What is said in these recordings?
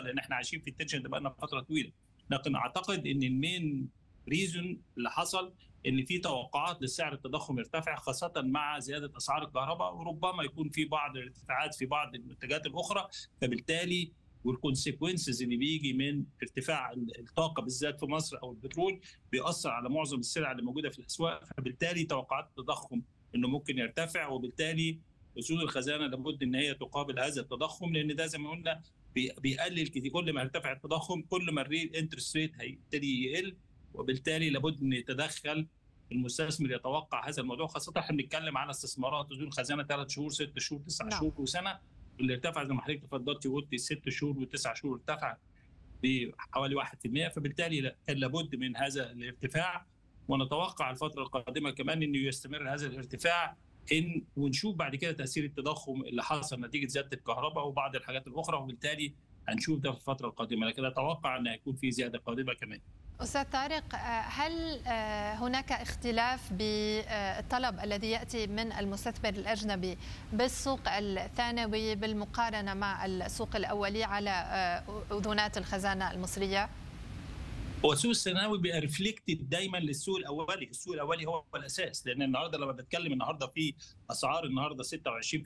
لان احنا عايشين في التنشن ده بقالنا فتره طويله لكن اعتقد ان المين ريزون اللي حصل ان في توقعات لسعر التضخم يرتفع خاصه مع زياده اسعار الكهرباء وربما يكون في بعض الارتفاعات في بعض المنتجات الاخرى فبالتالي والكونسيكونسز اللي بيجي من ارتفاع الطاقه بالذات في مصر او البترول بيأثر على معظم السلع اللي موجوده في الاسواق فبالتالي توقعات التضخم انه ممكن يرتفع وبالتالي اصول الخزانه لابد ان هي تقابل هذا التضخم لان ده زي ما قلنا بيقلل كتير كل ما يرتفع التضخم كل ما الريل انترست ريت هيبتدي يقل وبالتالي لابد ان يتدخل المستثمر يتوقع هذا الموضوع خاصه احنا بنتكلم على استثمارات اصول خزانه ثلاث شهور ست شهور تسع نعم. شهور وسنه اللي ارتفع زي ما حضرتك تفضلتي وقلتي ست شهور وتسع شهور ارتفع بحوالي 1% فبالتالي كان لابد من هذا الارتفاع ونتوقع الفتره القادمه كمان انه يستمر هذا الارتفاع ان ونشوف بعد كده تاثير التضخم اللي حصل نتيجه زياده الكهرباء وبعض الحاجات الاخرى وبالتالي هنشوف ده في الفتره القادمه لكن اتوقع ان هيكون في زياده قادمه كمان. استاذ طارق هل هناك اختلاف بالطلب الذي ياتي من المستثمر الاجنبي بالسوق الثانوي بالمقارنه مع السوق الاولي على اذونات الخزانه المصريه؟ هو السوق الثانوي بيبقى ريفلكتد دايما للسوق الاولي، السوق الاولي هو الاساس لان النهارده لما بتكلم النهارده في اسعار النهارده 26%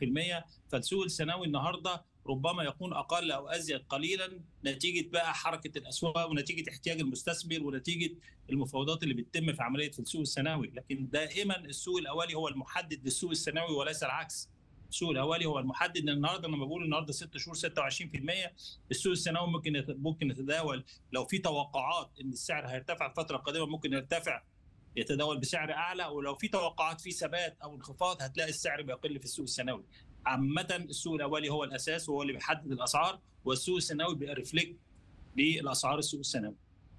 فالسوق الثانوي النهارده ربما يكون اقل او ازيد قليلا نتيجه بقى حركه الاسواق ونتيجه احتياج المستثمر ونتيجه المفاوضات اللي بتتم في عمليه في السوق الثانوي، لكن دائما السوق الاولي هو المحدد للسوق الثانوي وليس العكس. السوق الاولي هو المحدد لان النهارده لما بقول النهارده 6 شهور 26% السوق الثانوي ممكن ممكن يتداول لو في توقعات ان السعر هيرتفع الفتره القادمه ممكن يرتفع يتداول بسعر اعلى ولو في توقعات في ثبات او انخفاض هتلاقي السعر بيقل في السوق الثانوي. عامة السوق الاولي هو الاساس وهو اللي بيحدد الاسعار والسوق الثانوي بيرفلكت للاسعار السوق الثانوي.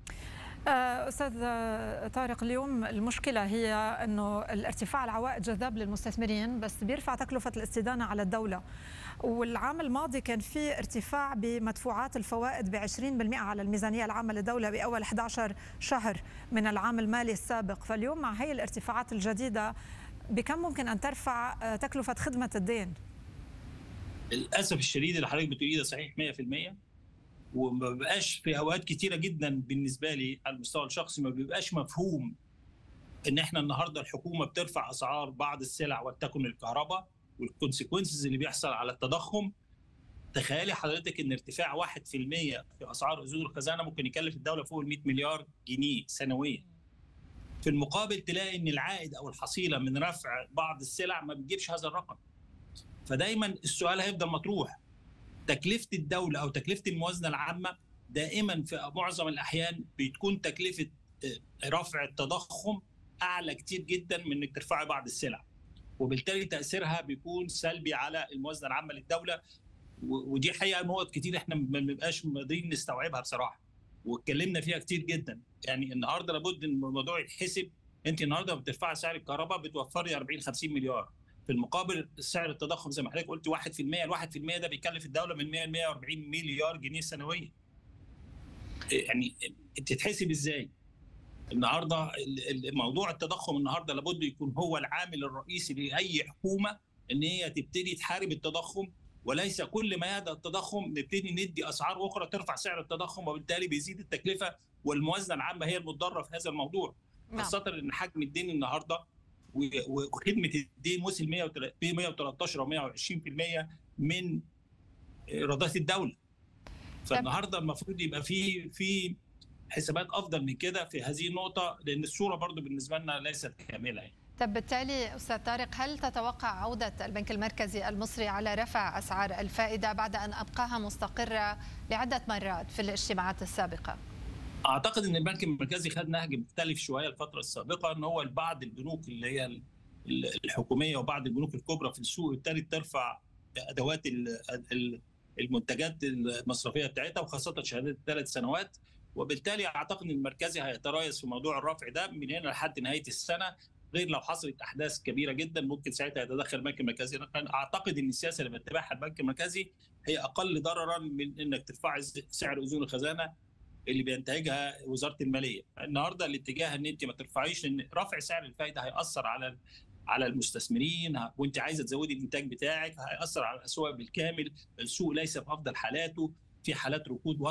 استاذ طارق اليوم المشكله هي انه الارتفاع العوائد جذاب للمستثمرين بس بيرفع تكلفه الاستدانه على الدوله والعام الماضي كان في ارتفاع بمدفوعات الفوائد ب 20% على الميزانيه العامه للدوله باول 11 شهر من العام المالي السابق فاليوم مع هي الارتفاعات الجديده بكم ممكن ان ترفع تكلفه خدمه الدين؟ للاسف الشديد اللي حضرتك بتقوليه ده صحيح 100% وما بيبقاش في اوقات كتيره جدا بالنسبه لي على المستوى الشخصي ما بيبقاش مفهوم ان احنا النهارده الحكومه بترفع اسعار بعض السلع ولتكن الكهرباء والكونسيكونسز اللي بيحصل على التضخم تخيلي حضرتك ان ارتفاع 1% في اسعار اذون الخزانه ممكن يكلف الدوله فوق ال 100 مليار جنيه سنويا. في المقابل تلاقي ان العائد او الحصيله من رفع بعض السلع ما بتجيبش هذا الرقم. فدايما السؤال هيفضل مطروح تكلفه الدوله او تكلفه الموازنه العامه دائما في معظم الاحيان بتكون تكلفه رفع التضخم اعلى كتير جدا من انك ترفعي بعض السلع وبالتالي تاثيرها بيكون سلبي على الموازنه العامه للدوله ودي حقيقه نقط كتير احنا ما بنبقاش قادرين نستوعبها بصراحه واتكلمنا فيها كتير جدا يعني النهارده لابد ان الموضوع يتحسب انت النهارده بترفعي سعر الكهرباء بتوفري 40 50 مليار في المقابل سعر التضخم زي ما حضرتك قلت 1% ال 1% ده بيكلف الدوله من 100 ل 140 مليار جنيه سنويا يعني تتحسب ازاي النهارده موضوع التضخم النهارده لابد يكون هو العامل الرئيسي لاي حكومه ان هي تبتدي تحارب التضخم وليس كل ما يهدأ التضخم نبتدي ندي اسعار اخرى ترفع سعر التضخم وبالتالي بيزيد التكلفه والموازنه العامه هي المتضرره في هذا الموضوع خاصه ان حجم الدين النهارده وخدمه الدين وصل 113 او 120% من ايرادات الدوله. فالنهارده المفروض يبقى في في حسابات افضل من كده في هذه النقطه لان الصوره برضو بالنسبه لنا ليست كامله يعني. طب بالتالي استاذ طارق هل تتوقع عوده البنك المركزي المصري على رفع اسعار الفائده بعد ان ابقاها مستقره لعده مرات في الاجتماعات السابقه؟ اعتقد ان البنك المركزي خد نهج مختلف شويه الفتره السابقه ان هو بعض البنوك اللي هي الحكوميه وبعض البنوك الكبرى في السوق ابتدت ترفع ادوات المنتجات المصرفيه بتاعتها وخاصه شهادات الثلاث سنوات وبالتالي اعتقد ان المركزي هيتريث في موضوع الرفع ده من هنا لحد نهايه السنه غير لو حصلت احداث كبيره جدا ممكن ساعتها يتدخل البنك المركزي لكن اعتقد ان السياسه اللي بيتبعها البنك المركزي هي اقل ضررا من انك ترفع سعر اذون الخزانه اللي بينتهجها وزاره الماليه النهارده الاتجاه ان انت ما ترفعيش لان رفع سعر الفائده هياثر على على المستثمرين وانت عايزه تزودي الانتاج بتاعك هياثر على الاسواق بالكامل السوق ليس في افضل حالاته في حالات ركود